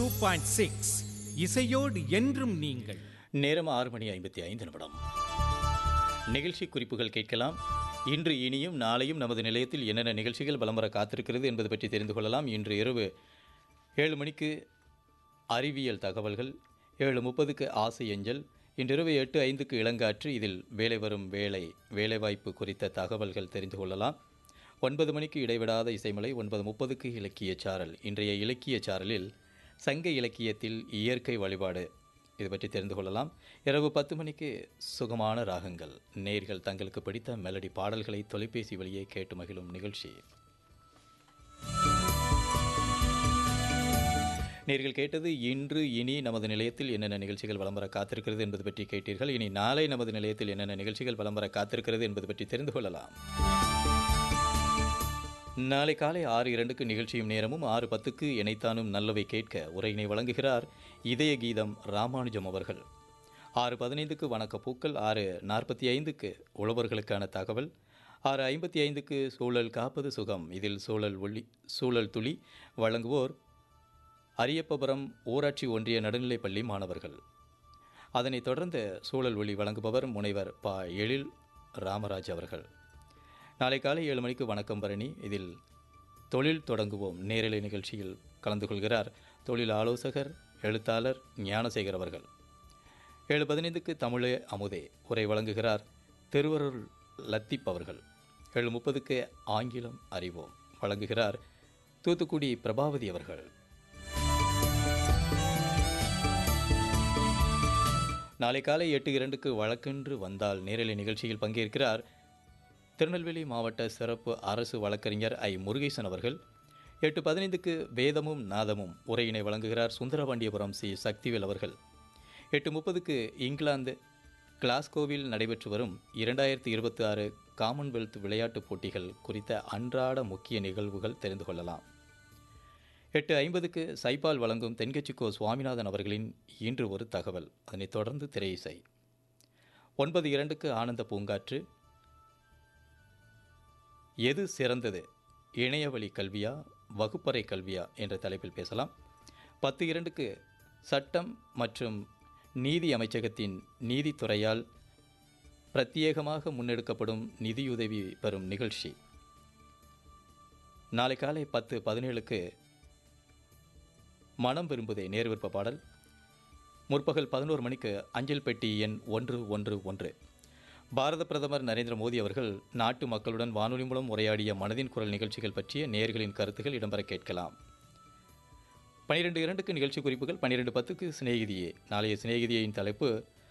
two point six இசையோடு என்றும் நீங்கள் நேரம் ஆறு மணி ஐம்பத்தி ஐந்து நிமிடம் நிகழ்ச்சி குறிப்புகள் கேட்கலாம் இன்று இனியும் நாளையும் நமது நிலையத்தில் என்னென்ன நிகழ்ச்சிகள் வலம் வர காத்திருக்கிறது என்பது பற்றி தெரிந்து கொள்ளலாம் இன்று இரவு ஏழு மணிக்கு அறிவியல் தகவல்கள் ஏழு முப்பதுக்கு ஆசை அஞ்சல் இன்றிரவு எட்டு ஐந்துக்கு இளங்காற்று இதில் வேலை வரும் வேலை வேலைவாய்ப்பு குறித்த தகவல்கள் தெரிந்து கொள்ளலாம் ஒன்பது மணிக்கு இடைவிடாத இசைமலை ஒன்பது முப்பதுக்கு இலக்கிய சாரல் இன்றைய இலக்கிய சாரலில் சங்க இலக்கியத்தில் இயற்கை வழிபாடு இது பற்றி தெரிந்து கொள்ளலாம் இரவு பத்து மணிக்கு சுகமான ராகங்கள் நேர்கள் தங்களுக்கு பிடித்த மெலடி பாடல்களை தொலைபேசி வழியே கேட்டு மகிழும் நிகழ்ச்சி நேர்கள் கேட்டது இன்று இனி நமது நிலையத்தில் என்னென்ன நிகழ்ச்சிகள் வலம் வர காத்திருக்கிறது என்பது பற்றி கேட்டீர்கள் இனி நாளை நமது நிலையத்தில் என்னென்ன நிகழ்ச்சிகள் வலம் வர காத்திருக்கிறது என்பது பற்றி தெரிந்து கொள்ளலாம் நாளை காலை ஆறு இரண்டுக்கு நிகழ்ச்சியும் நேரமும் ஆறு பத்துக்கு இணைத்தானும் நல்லவை கேட்க உரையினை வழங்குகிறார் இதய கீதம் ராமானுஜம் அவர்கள் ஆறு பதினைந்துக்கு வணக்க பூக்கள் ஆறு நாற்பத்தி ஐந்துக்கு உழவர்களுக்கான தகவல் ஆறு ஐம்பத்தி ஐந்துக்கு சூழல் காப்பது சுகம் இதில் சூழல் ஒளி சூழல் துளி வழங்குவோர் அரியப்பபுரம் ஊராட்சி ஒன்றிய நடுநிலைப்பள்ளி மாணவர்கள் அதனைத் தொடர்ந்து சூழல் ஒளி வழங்குபவர் முனைவர் ப எழில் ராமராஜ் அவர்கள் நாளை காலை ஏழு மணிக்கு வணக்கம் பரணி இதில் தொழில் தொடங்குவோம் நேரலை நிகழ்ச்சியில் கலந்து கொள்கிறார் தொழில் ஆலோசகர் எழுத்தாளர் ஞானசேகர் அவர்கள் ஏழு பதினைந்துக்கு தமிழே அமுதே உரை வழங்குகிறார் திருவருள் லத்தீப் அவர்கள் ஏழு முப்பதுக்கு ஆங்கிலம் அறிவோம் வழங்குகிறார் தூத்துக்குடி பிரபாவதி அவர்கள் நாளை காலை எட்டு இரண்டுக்கு வழக்கென்று வந்தால் நேரலை நிகழ்ச்சியில் பங்கேற்கிறார் திருநெல்வேலி மாவட்ட சிறப்பு அரசு வழக்கறிஞர் ஐ முருகேசன் அவர்கள் எட்டு பதினைந்துக்கு வேதமும் நாதமும் உரையினை வழங்குகிறார் சுந்தரபாண்டியபுரம் சி சக்திவேல் அவர்கள் எட்டு முப்பதுக்கு இங்கிலாந்து கிளாஸ்கோவில் நடைபெற்று வரும் இரண்டாயிரத்தி இருபத்தி ஆறு காமன்வெல்த் விளையாட்டுப் போட்டிகள் குறித்த அன்றாட முக்கிய நிகழ்வுகள் தெரிந்து கொள்ளலாம் எட்டு ஐம்பதுக்கு சைபால் வழங்கும் தென்கட்சிக்கோ சுவாமிநாதன் அவர்களின் இன்று ஒரு தகவல் அதனைத் தொடர்ந்து திரையிசை ஒன்பது இரண்டுக்கு ஆனந்த பூங்காற்று எது சிறந்தது இணையவழி கல்வியா வகுப்பறை கல்வியா என்ற தலைப்பில் பேசலாம் பத்து இரண்டுக்கு சட்டம் மற்றும் நீதி அமைச்சகத்தின் நீதித்துறையால் பிரத்யேகமாக முன்னெடுக்கப்படும் நிதியுதவி பெறும் நிகழ்ச்சி நாளை காலை பத்து பதினேழுக்கு மனம் விரும்புதே நேர் விருப்ப பாடல் முற்பகல் பதினோரு மணிக்கு அஞ்சல் பெட்டி எண் ஒன்று ஒன்று ஒன்று பாரத பிரதமர் நரேந்திர மோடி அவர்கள் நாட்டு மக்களுடன் வானொலி மூலம் உரையாடிய மனதின் குரல் நிகழ்ச்சிகள் பற்றிய நேர்களின் கருத்துக்கள் இடம்பெற கேட்கலாம் பனிரெண்டு இரண்டுக்கு நிகழ்ச்சி குறிப்புகள் பன்னிரெண்டு பத்துக்கு சிநேகிதியே நாளைய சிநேகிதியின் தலைப்பு